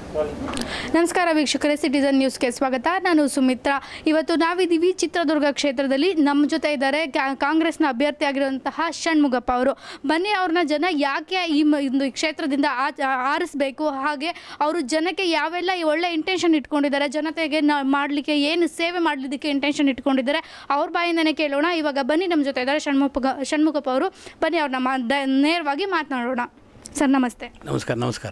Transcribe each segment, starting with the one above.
ನಮಸ್ಕಾರ ವೀಕ್ಷಕರೇ ಸಿಟಿಸನ್ ನ್ಯೂಸ್ಗೆ ಸ್ವಾಗತ ನಾನು ಸುಮಿತ್ರಾ ಇವತ್ತು ನಾವಿದ್ದೀವಿ ಚಿತ್ರದುರ್ಗ ಕ್ಷೇತ್ರದಲ್ಲಿ ನಮ್ಮ ಜೊತೆ ಇದ್ದಾರೆ ಕಾ- ಕಾಂಗ್ರೆಸ್ನ ಅಭ್ಯರ್ಥಿ ಆಗಿರುವಂತಹ ಷಣ್ಮುಗಪ್ಪ ಅವರು ಬನ್ನಿ ಅವ್ರನ್ನ ಜನ ಯಾಕೆ ಈ ಮ- ಒಂದು ಕ್ಷೇತ್ರದಿಂದ ಆ- ಆರಿಸ್ಬೇಕು ಹಾಗೆ ಅವರು ಜನಕ್ಕೆ ಯಾವೆಲ್ಲ ಈ ಒಳ್ಳೆ ಇಂಟೆನ್ಷನ್ ಇಟ್ಕೊಂಡಿದ್ದಾರೆ ಜನತೆಗೆ ನ ಮಾಡಲಿಕ್ಕೆ ಏನು ಸೇವೆ ಮಾಡಲಿಕ್ಕೆ ಇಂಟೆನ್ಷನ್ ಇಟ್ಕೊಂಡಿದ್ದಾರೆ ಅವ್ರ ಬಾಯಿಂದನೇ ಕೇಳೋಣ ಇವಾಗ ಬನ್ನಿ ನಮ್ಮ ಜೊತೆ ಇದ್ದಾರೆ ಷಣ್ಮುಗ ಷಣ್ಮುಗಪ್ಪ ಅವರು ಬನ್ನಿ ಅವ್ರನ್ನ ಮಾ ದ- ನೇರವಾಗಿ ಮಾತನಾಡೋಣ ಸರ್ ನಮಸ್ತೆ ನಮಸ್ಕಾರ ನಮಸ್ಕಾರ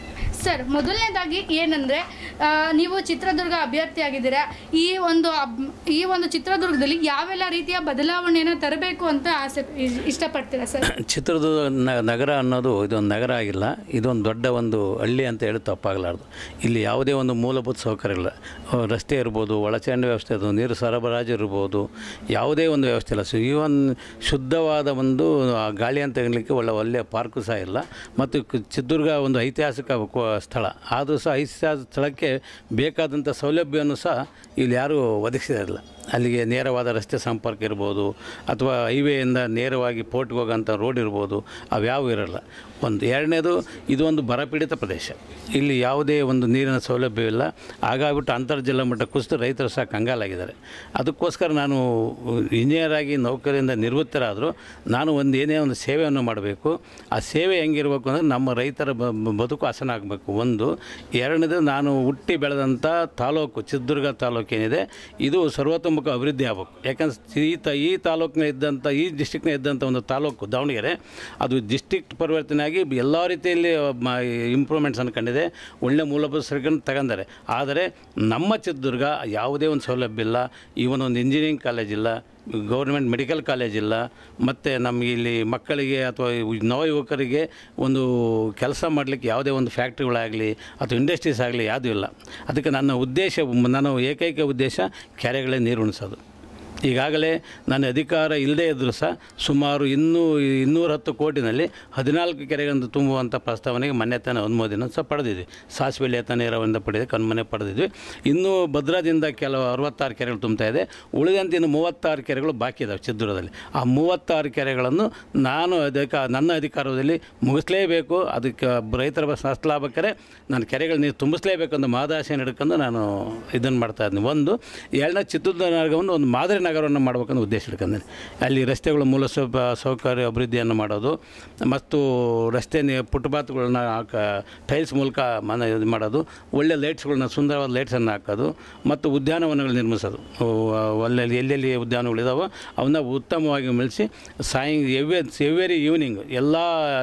ಸರ್ ಮೊದಲನೇದಾಗಿ ಏನಂದರೆ ನೀವು ಚಿತ್ರದುರ್ಗ ಅಭ್ಯರ್ಥಿಯಾಗಿದ್ದೀರಾ ಈ ಒಂದು ಅಬ್- ಈ ಒಂದು ಚಿತ್ರದುರ್ಗದಲ್ಲಿ ಯಾವೆಲ್ಲ ರೀತಿಯ ಬದಲಾವಣೆಯನ್ನು ತರಬೇಕು ಅಂತ ಆಸೆ ಇ- ಇಷ್ಟಪಡ್ತೀರಾ ಸರ್ ಚಿತ್ರದುರ್ಗ ನ- ನಗರ ಅನ್ನೋದು ಇದೊಂದು ನಗರ ಆಗಿಲ್ಲ ಇದೊಂದು ದೊಡ್ಡ ಒಂದು ಹಳ್ಳಿ ಅಂತ ಹೇಳಿ ತಪ್ಪಾಗಲಾರ್ದು ಇಲ್ಲಿ ಯಾವುದೇ ಒಂದು ಮೂಲಭೂತ ಸೌಕರ್ಯ ಇಲ್ಲ ಅಹ್, ರಸ್ತೆ ಇರ್ಬೋದು ಒಳಚರಂಡಿ ವ್ಯವಸ್ಥೆ ಇರ್ಬೋದು ನೀರು ಸರಬರಾಜು ಇರ್ಬೋದು ಯಾವುದೇ ಒಂದು ವ್ಯವಸ್ಥೆ ಇಲ್ಲ ಸೊ ಈವನ್ ಶುದ್ಧವಾದ ಒಂದು ಆ ಗಾಳಿ ಅಂತ ಹೇಳಲಿಕ್ಕೆ ಒಳ್ಳೆ ಒಳ್ಳೆಯ ಪಾರ್ಕು ಸಹ ಇಲ್ಲ ಮತ್ತು ಕ- ಚಿತ್ರದುರ್ಗ ಒಂದು ಐತಿಹಾಸಿಕ ಕೋ- ಸ್ಥಳ ಆದರೂ ಸಹ ಐತಿಹಾಸಿಕ ಸ್ಥಳಕ್ಕೆ ಬೇಕಾದಂಥ ಸೌಲಭ್ಯವನ್ನು ಸಹ ಇಲ್ಲಿ ಯಾರೂ ಒದಗಿಸಿರಲಿಲ್ಲ ಅಲ್ಲಿಗೆ ನೇರವಾದ ರಸ್ತೆ ಸಂಪರ್ಕ ಇರ್ಬೋದು ಅಥವಾ ಹೈವೇಯಿಂದ ನೇರವಾಗಿ ಪೋರ್ಟ್ಗೆ ಹೋಗೋಂಥ ರೋಡ್ ಇರ್ಬೋದು ಅವ್ಯಾವು ಇರಲ್ಲ ಒಂದು ಎರಡನೇದು ಇದು ಒಂದು ಬರಪೀಡಿತ ಪ್ರದೇಶ ಇಲ್ಲಿ ಯಾವುದೇ ಒಂದು ನೀರಿನ ಸೌಲಭ್ಯವಿಲ್ಲ ಹಾಗಾಗ್ಬಿಟ್ಟು ಅಂತರ್ಜಲ ಮಟ್ಟ ಕುಸಿದು ರೈತರು ಸಹ ಕಂಗಾಲಾಗಿದ್ದಾರೆ ಅದಕ್ಕೋಸ್ಕರ ನಾನು ಇಂಜಿನಿಯರ್ ಆಗಿ ನೌಕರಿಯಿಂದ ನಿವೃತ್ತರಾದರೂ ನಾನು ಒಂದು ಏನೇ ಒಂದು ಸೇವೆಯನ್ನು ಮಾಡಬೇಕು ಆ ಸೇವೆ ಹೆಂಗಿರಬೇಕು ಅಂದರೆ ನಮ್ಮ ರೈತರ ಬ- ಬ- ಬದುಕು ಹಸನ ಆಗಬೇಕು ಒಂದು ಎರಡನೇದು ನಾನು ಹುಟ್ಟಿ ಬೆಳೆದಂಥ ತಾಲೂಕು ಚಿತ್ರದುರ್ಗ ತಾಲೂಕು ಏನಿದೆ ಇದು ಸರ್ವತೋಮುಖ ಅಭಿವೃದ್ಧಿ ಆಗಬೇಕು ಯಾಕಂದ್ರೆ ಈ ತ ಈ ತಾಲೂಕಿನ ಇದ್ದಂಥ ಈ ಡಿಸ್ಟಿಕ್ನ ಇದ್ದಂಥ ಒಂದು ತಾಲೂಕು ದಾವಣಗೆರೆ ಅದು ಡಿಸ್ಟಿಕ್ಟ್ ಪರಿವರ್ತನೆ ಆಗಿ ಎಲ್ಲ ರೀತಿಯಲ್ಲಿ ಇಂಪ್ರೂವ್ಮೆಂಟ್ಸನ್ನು ಕಂಡಿದೆ ಒಳ್ಳೆ ಮೂಲಭೂತ ಸರಕನ್ನು ತಗೊಂಡಾರೆ ಆದರೆ ನಮ್ಮ ಚಿತ್ರದುರ್ಗ ಯಾವುದೇ ಒಂದು ಸೌಲಭ್ಯ ಇಲ್ಲ ಈವನ್ ಒಂದು ಇಂಜಿನಿಯರಿಂಗ್ ಕಾಲೇಜ್ ಇಲ್ಲ ಗೌರ್ಮೆಂಟ್ ಮೆಡಿಕಲ್ ಕಾಲೇಜ್ ಇಲ್ಲ ಮತ್ತು ನಮಗೆ ಇಲ್ಲಿ ಮಕ್ಕಳಿಗೆ ಅಥವಾ ಇವ್- ನವ ಯುವಕರಿಗೆ ಒಂದು ಕೆಲಸ ಮಾಡಲಿಕ್ಕೆ ಯಾವುದೇ ಒಂದು ಫ್ಯಾಕ್ಟ್ರಿಗಳಾಗಲಿ ಅಥವಾ ಇಂಡಸ್ಟ್ರೀಸ್ ಆಗಲಿ ಯಾವುದೂ ಇಲ್ಲ ಅದಕ್ಕೆ ನನ್ನ ಉದ್ದೇಶ ನನ್ನ ಏಕೈಕ ಉದ್ದೇಶ ಕೆರೆಗಳೇ ನೀರು ಉಣಿಸೋದು ಈಗಾಗಲೇ ನನ್ನ ಅಧಿಕಾರ ಇಲ್ಲದೇ ಇದ್ದರೂ ಸಹ ಸುಮಾರು ಇನ್ನೂ ಇನ್ನೂರ ಹತ್ತು ಕೋಟಿನಲ್ಲಿ ಹದಿನಾಲ್ಕು ಕೆರೆಗಳನ್ನು ತುಂಬುವಂಥ ಪ್ರಸ್ತಾವನೆಗೆ ಮಾನ್ಯತೆಯನ್ನು ಅನುಮೋದನೆ ಸಹ ಪಡೆದಿದ್ವಿ ಸಾಸಿವೆ ಲೇತ ನೇರದಿಂದ ಪಡೆದು ಕಣ್ಮನೆ ಪಡೆದಿದ್ವಿ ಇನ್ನೂ ಭದ್ರಾದಿಂದ ಕೆಲವು ಅರವತ್ತಾರು ಕೆರೆಗಳು ತುಂಬ್ತಾ ಇದೆ ಉಳಿದಂತೆ ಇನ್ನು ಮೂವತ್ತಾರು ಕೆರೆಗಳು ಬಾಕಿ ಇದ್ದಾವೆ ಚಿತ್ರದುರ್ಗದಲ್ಲಿ ಆ ಮೂವತ್ತಾರು ಕೆರೆಗಳನ್ನು ನಾನು ಅದಕ್ಕೆ ನನ್ನ ಅಧಿಕಾರದಲ್ಲಿ ಮುಗಿಸ್ಲೇಬೇಕು ಅದಕ್ಕೆ ರೈತರ ಬಸ್ ಲಾಭಕ್ಕರೆ ನಾನು ಕೆರೆಗಳ ನೀರು ತುಂಬಿಸ್ಲೇಬೇಕು ಅಂತ ಮಹದಾಶೆಯನ್ನು ಹಿಡ್ಕೊಂಡು ನಾನು ಇದನ್ನು ಮಾಡ್ತಾ ಇದ್ದೀನಿ ಒಂದು ಎರಡನೇ ಚಿತ್ರದುರ್ಗ ನಗರವನ್ನು ಒಂದು ಮಾದರಿ ನಗರವನ್ನು ಮಾಡ್ಬೇಕನ್ನೋ ಉದ್ದೇಶ ಇಟ್ಕೊಂಡಿದ್ದೀನಿ ಅಲ್ಲಿ ರಸ್ತೆಗಳ ಮೂಲ ಸೌಪ ಸೌಕರ್ಯ ಅಭಿವೃದ್ಧಿಯನ್ನು ಮಾಡೋದು ಮತ್ತು ರಸ್ತೆ ನಿ- ಫುಟ್ಪಾತ್ಗಳನ್ನ ಹಾಕ ಟೈಲ್ಸ್ ಮೂಲಕ ಮನೆ ಇದು ಮಾಡೋದು ಒಳ್ಳೆ ಲೈಟ್ಸ್ಗಳನ್ನ ಸುಂದರವಾದ ಲೈಟ್ಸನ್ನು ಹಾಕೋದು ಮತ್ತು ಉದ್ಯಾನವನಗಳು ನಿರ್ಮಿಸೋದು ಅಲ್ಲಲ್ಲಿ ಎಲ್ಲೆಲ್ಲಿ ಉದ್ಯಾನಗಳಿದಾವೋ ಅವನ್ನ ಉತ್ತಮವಾಗಿ ಮೆಳಿಸಿ ಸಾಯಂ ಎವ್ರಿ ಎವ್ರಿ ಈವ್ನಿಂಗ್ ಎಲ್ಲ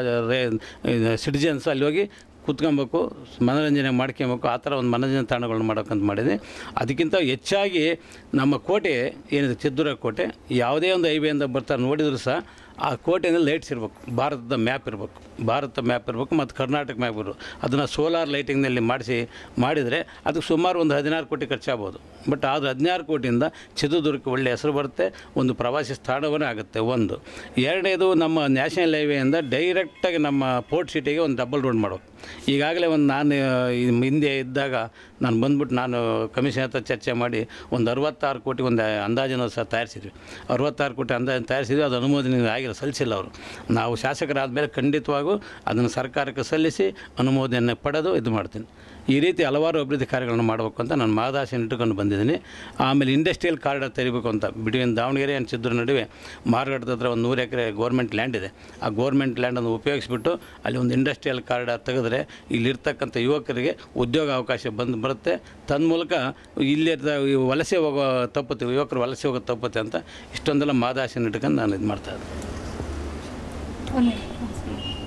ಸಿಟಿಜನ್ಸ್ ಅಲ್ಲಿ ಹೋಗಿ ಕೂತ್ಕೊಬೇಕು ಮನೋರಂಜನೆ ಮಾಡ್ಕೊಬೇಕು ಆ ಥರ ಒಂದು ಮನೋರಂಜನೆ ತಾಣಗಳನ್ನ ಮಾಡೋಕ್ಕಂತ ಮಾಡಿದೆ ಅದಕ್ಕಿಂತ ಹೆಚ್ಚಾಗಿ ನಮ್ಮ ಕೋಟೆ ಏನಿದೆ ಚಿತ್ರದುರ್ಗ ಕೋಟೆ ಯಾವುದೇ ಒಂದು ಹೈವೇಯಿಂದ ಬರ್ತಾರೆ ನೋಡಿದರೂ ಸಹ ಆ ಕೋಟೆಯಲ್ಲಿ ಲೈಟ್ಸ್ ಇರಬೇಕು ಭಾರತದ ಮ್ಯಾಪ್ ಇರಬೇಕು ಭಾರತ ಮ್ಯಾಪ್ ಇರಬೇಕು ಮತ್ತು ಕರ್ನಾಟಕ ಮ್ಯಾಪ್ ಇರಬೇಕು ಅದನ್ನು ಸೋಲಾರ್ ಲೈಟಿಂಗ್ನಲ್ಲಿ ಮಾಡಿಸಿ ಮಾಡಿದರೆ ಅದಕ್ಕೆ ಸುಮಾರು ಒಂದು ಹದಿನಾರು ಕೋಟಿ ಖರ್ಚಾಗ್ಬೋದು ಬಟ್ ಆದರೆ ಹದಿನಾರು ಕೋಟಿಯಿಂದ ಚಿತ್ರದುರ್ಗಕ್ಕೆ ಒಳ್ಳೆಯ ಹೆಸರು ಬರುತ್ತೆ ಒಂದು ಪ್ರವಾಸಿ ಸ್ಥಾನವೇ ಆಗುತ್ತೆ ಒಂದು ಎರಡನೇದು ನಮ್ಮ ನ್ಯಾಷನಲ್ ಹೈವೇಯಿಂದ ಡೈರೆಕ್ಟಾಗಿ ನಮ್ಮ ಪೋರ್ಟ್ ಸಿಟಿಗೆ ಒಂದು ಡಬಲ್ ರೋಡ್ ಮಾಡಬೇಕು ಈಗಾಗಲೇ ಒಂದು ನಾನು ಈ ಹಿಂದೆ ಇದ್ದಾಗ ನಾನು ಬಂದ್ಬಿಟ್ಟು ನಾನು ಕಮಿಷನ್ ಹತ್ರ ಚರ್ಚೆ ಮಾಡಿ ಒಂದು ಅರವತ್ತಾರು ಕೋಟಿ ಒಂದು ಅಂದಾಜನ್ನು ಸಹ ತಯಾರಿಸಿದ್ವಿ ಅರವತ್ತಾರು ಕೋಟಿ ಅಂದಾಜು ತಯಾರಿಸಿದ್ವಿ ಅದು ಅನುಮೋದನೆ ಆಗಿಲ್ಲ ಸಲ್ಲಿಸಿಲ್ಲ ಅವರು ನಾವು ಶಾಸಕರಾದ ಮೇಲೆ ಖಂಡಿತವಾಗೂ ಅದನ್ನು ಸರ್ಕಾರಕ್ಕೆ ಸಲ್ಲಿಸಿ ಅನುಮೋದನೆ ಪಡೆದು ಇದು ಮಾಡ್ತೀನಿ ಈ ರೀತಿ ಹಲವಾರು ಅಭಿವೃದ್ಧಿ ಕಾರ್ಯಗಳನ್ನು ಮಾಡಬೇಕು ಅಂತ ನಾನು ಮಾದಾಶೆ ಇಟ್ಟುಕೊಂಡು ಬಂದಿದ್ದೀನಿ ಆಮೇಲೆ ಇಂಡಸ್ಟ್ರಿಯಲ್ ಕಾರಿಡಾರ್ ತೆರಿಬೇಕು ಅಂತ ಬಿಟ್ವೀನ್ ದಾವಣಗೆರೆ ಆ್ಯಂಡ್ ಚಿತ್ರದುರ್ಗ ನಡುವೆ ಮಾರ್ಗಟ್ಟದ ಹತ್ರ ಒಂದು ನೂರು ಎಕರೆ ಗೋರ್ಮೆಂಟ್ ಲ್ಯಾಂಡ್ ಇದೆ ಆ ಗೋರ್ಮೆಂಟ್ ಲ್ಯಾಂಡನ್ನು ಉಪಯೋಗಿಸ್ಬಿಟ್ಟು ಅಲ್ಲಿ ಒಂದು ಇಂಡಸ್ಟ್ರಿಯಲ್ ಕಾರಿಡಾರ್ ತೆಗೆದ್ರೆ ಇಲ್ಲಿರ್ತಕ್ಕಂಥ ಯುವಕರಿಗೆ ಉದ್ಯೋಗ ಅವಕಾಶ ಬಂದು ಬರುತ್ತೆ ತನ್ಮೂಲಕ ಇಲ್ಲಿ ವಲಸೆ ಹೋಗೋ ತಪ್ಪುತ್ತೆ ಯುವಕರು ವಲಸೆ ಹೋಗೋ ತಪ್ಪುತ್ತೆ ಅಂತ ಇಷ್ಟೊಂದೆಲ್ಲ ಮಾದಾಶೆನ ಇಟ್ಕೊಂಡು ನಾನು ಇದು ಮಾಡ್ತಾ ಇದ್ದೆ ಒಂದು ನಿಮಿಷ.